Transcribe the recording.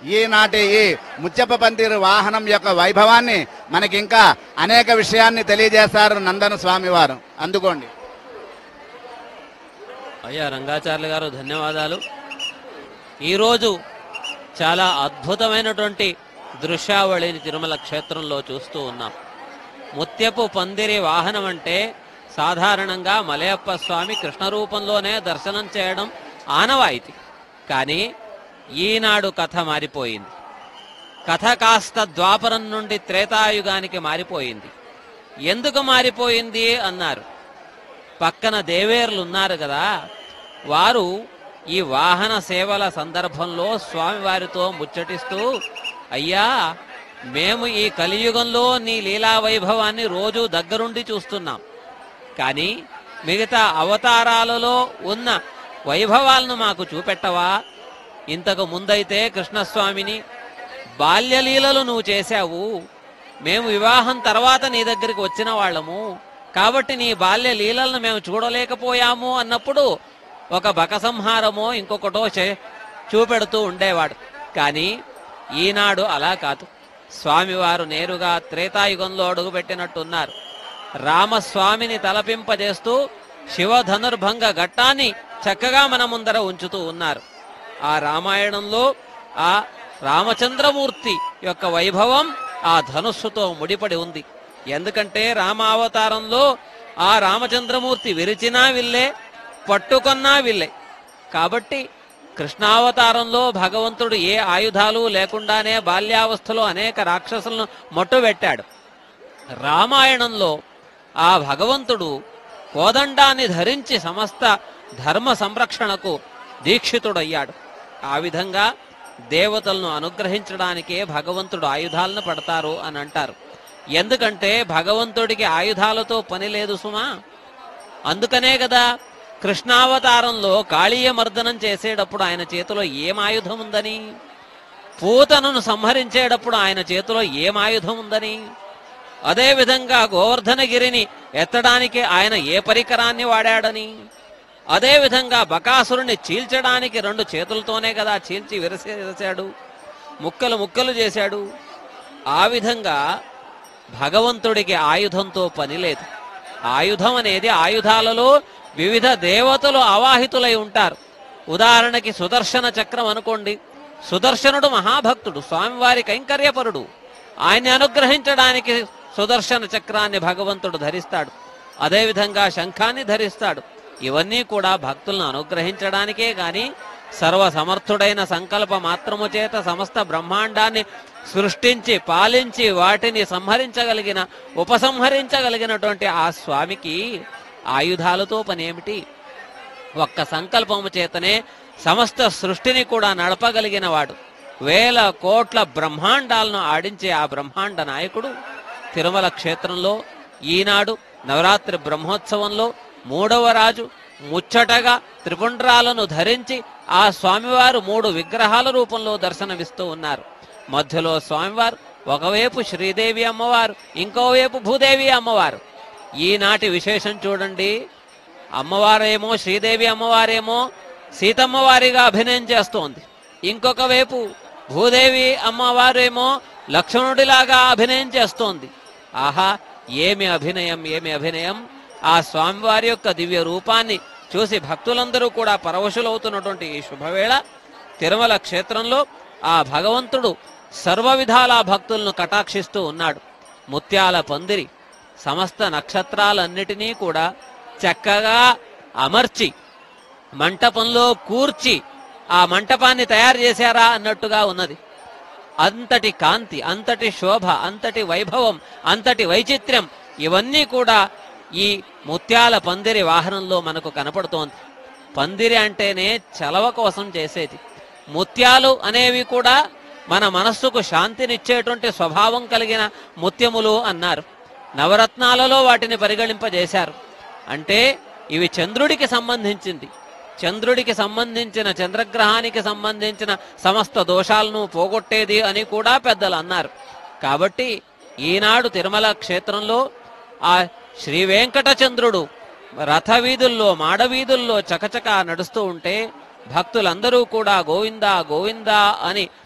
ఈనాటి ఈ ముచ్చప్ప పందిరి వాహనం యొక్క వైభవాన్ని మనకి ఇంకా అనేక విషయాన్ని తెలియజేస్తారు నందన స్వామి వారు అందుకోండి అయ్యా రంగాచార్యులు గారు ధన్యవాదాలు ఈరోజు చాలా అద్భుతమైనటువంటి దృశ్యావళిని తిరుమల క్షేత్రంలో చూస్తూ ఉన్నాం ముత్యపు పందిరి వాహనం అంటే సాధారణంగా మలయప్ప స్వామి కృష్ణ రూపంలోనే దర్శనం చేయడం ఆనవాయితీ కానీ ఈనాడు కథ మారిపోయింది కథ కాస్త ద్వాపరం నుండి త్రేతాయుగానికి మారిపోయింది ఎందుకు మారిపోయింది అన్నారు పక్కన దేవేర్లు ఉన్నారు కదా వారు ఈ వాహన సేవల సందర్భంలో స్వామివారితో ముచ్చటిస్తూ అయ్యా మేము ఈ కలియుగంలో నీ లీలా వైభవాన్ని రోజు దగ్గరుండి చూస్తున్నాం కానీ మిగతా అవతారాలలో ఉన్న వైభవాలను మాకు చూపెట్టవా ఇంతకు ముందైతే కృష్ణస్వామిని బాల్యలీలలు నువ్వు చేశావు మేము వివాహం తర్వాత నీ దగ్గరికి వచ్చిన వాళ్ళము కాబట్టి నీ బాల్య లీలలను మేము చూడలేకపోయాము అన్నప్పుడు ఒక బకసంహారమో ఇంకొకటో చే- చూపెడుతూ ఉండేవాడు కానీ ఈనాడు అలా కాదు స్వామివారు నేరుగా త్రేతాయుగంలో అడుగుపెట్టినట్టున్నారు రామస్వామిని తలపింపజేస్తూ శివధనుర్భంగ ఘట్టాన్ని చక్కగా మన ముందర ఉంచుతూ ఉన్నారు ఆ రామాయణంలో ఆ రామచంద్రమూర్తి యొక్క వైభవం ఆ ధనుస్సుతో ముడిపడి ఉంది ఎందుకంటే రామావతారంలో ఆ రామచంద్రమూర్తి విరిచినా విల్లే పట్టుకొన్నా విల్లే కాబట్టి కృష్ణావతారంలో భగవంతుడు ఏ ఆయుధాలు లేకుండానే బాల్యావస్థలో అనేక రాక్షసులను మొట్టుబెట్టాడు రామాయణంలో ఆ భగవంతుడు కోదండాన్ని ధరించి సమస్త ధర్మ సంరక్షణకు దీక్షితుడయ్యాడు ఆ విధంగా దేవతలను అనుగ్రహించడానికే భగవంతుడు ఆయుధాలను పడతారు అని అంటారు ఎందుకంటే భగవంతుడికి ఆయుధాలతో పని లేదు సుమా అందుకనే కదా కృష్ణావతారంలో కాళీయ మర్దనం చేసేటప్పుడు ఆయన చేతిలో ఏం ఆయుధం ఉందని పూతనను సంహరించేటప్పుడు ఆయన చేతిలో ఏం ఆయుధం ఉందని అదేవిధంగా గోవర్ధనగిరిని ఎత్తడానికి ఆయన ఏ పరికరాన్ని వాడాడని అదేవిధంగా బకాసురుని చీల్చడానికి రెండు చేతులతోనే కదా చీల్చి విరసేసాడు ముక్కలు ముక్కలు చేశాడు ఆ విధంగా భగవంతుడికి ఆయుధంతో పని లేదు ఆయుధం అనేది ఆయుధాలలో వివిధ దేవతలు అవాహితులై ఉంటారు ఉదాహరణకి సుదర్శన చక్రం అనుకోండి సుదర్శనుడు మహాభక్తుడు స్వామివారి కైంకర్యపరుడు ఆయన్ని అనుగ్రహించడానికి సుదర్శన చక్రాన్ని భగవంతుడు ధరిస్తాడు అదేవిధంగా శంఖాన్ని ధరిస్తాడు ఇవన్నీ కూడా భక్తులను అనుగ్రహించడానికే గాని సర్వసమర్థుడైన సంకల్ప మాత్రము చేత సమస్త బ్రహ్మాండాన్ని సృష్టించి పాలించి వాటిని సంహరించగలిగిన ఉపసంహరించగలిగినటువంటి ఆ స్వామికి ఆయుధాలతో పని ఏమిటి ఒక్క సంకల్పము చేతనే సమస్త సృష్టిని కూడా నడపగలిగిన వాడు వేల కోట్ల బ్రహ్మాండాలను ఆడించే ఆ బ్రహ్మాండ నాయకుడు తిరుమల క్షేత్రంలో ఈనాడు నవరాత్రి బ్రహ్మోత్సవంలో మూడవ రాజు ముచ్చటగా త్రిపుండ్రాలను ధరించి ఆ స్వామివారు మూడు విగ్రహాల రూపంలో దర్శనమిస్తూ ఉన్నారు మధ్యలో స్వామివారు ఒకవైపు శ్రీదేవి అమ్మవారు ఇంకోవైపు భూదేవి అమ్మవారు ఈనాటి విశేషం చూడండి అమ్మవారేమో శ్రీదేవి అమ్మవారేమో సీతమ్మవారిగా అభినయం చేస్తోంది ఇంకొక వైపు భూదేవి అమ్మవారేమో లక్ష్మణుడిలాగా అభినయం చేస్తోంది ఆహా ఏమి అభినయం ఏమి అభినయం ఆ స్వామివారి యొక్క దివ్య రూపాన్ని చూసి భక్తులందరూ కూడా పరవశులవుతున్నటువంటి ఈ శుభవేళ తిరుమల క్షేత్రంలో ఆ భగవంతుడు సర్వ విధాల భక్తులను కటాక్షిస్తూ ఉన్నాడు ముత్యాల పందిరి సమస్త నక్షత్రాలన్నిటినీ కూడా చక్కగా అమర్చి మంటపంలో కూర్చి ఆ మంటపాన్ని తయారు చేశారా అన్నట్టుగా ఉన్నది అంతటి కాంతి అంతటి శోభ అంతటి వైభవం అంతటి వైచిత్ర్యం ఇవన్నీ కూడా ఈ ముత్యాల పందిరి వాహనంలో మనకు కనపడుతోంది పందిరి అంటేనే చలవ కోసం చేసేది ముత్యాలు అనేవి కూడా మన మనస్సుకు శాంతినిచ్చేటువంటి స్వభావం కలిగిన ముత్యములు అన్నారు నవరత్నాలలో వాటిని పరిగణింపజేశారు అంటే ఇవి చంద్రుడికి సంబంధించింది చంద్రుడికి సంబంధించిన చంద్రగ్రహానికి సంబంధించిన సమస్త దోషాలను పోగొట్టేది అని కూడా పెద్దలు అన్నారు కాబట్టి ఈనాడు తిరుమల క్షేత్రంలో ఆ శ్రీ వెంకటచంద్రుడు రథ వీధుల్లో మాడవీధుల్లో చకచక నడుస్తూ ఉంటే భక్తులందరూ కూడా గోవిందా గోవిందా అని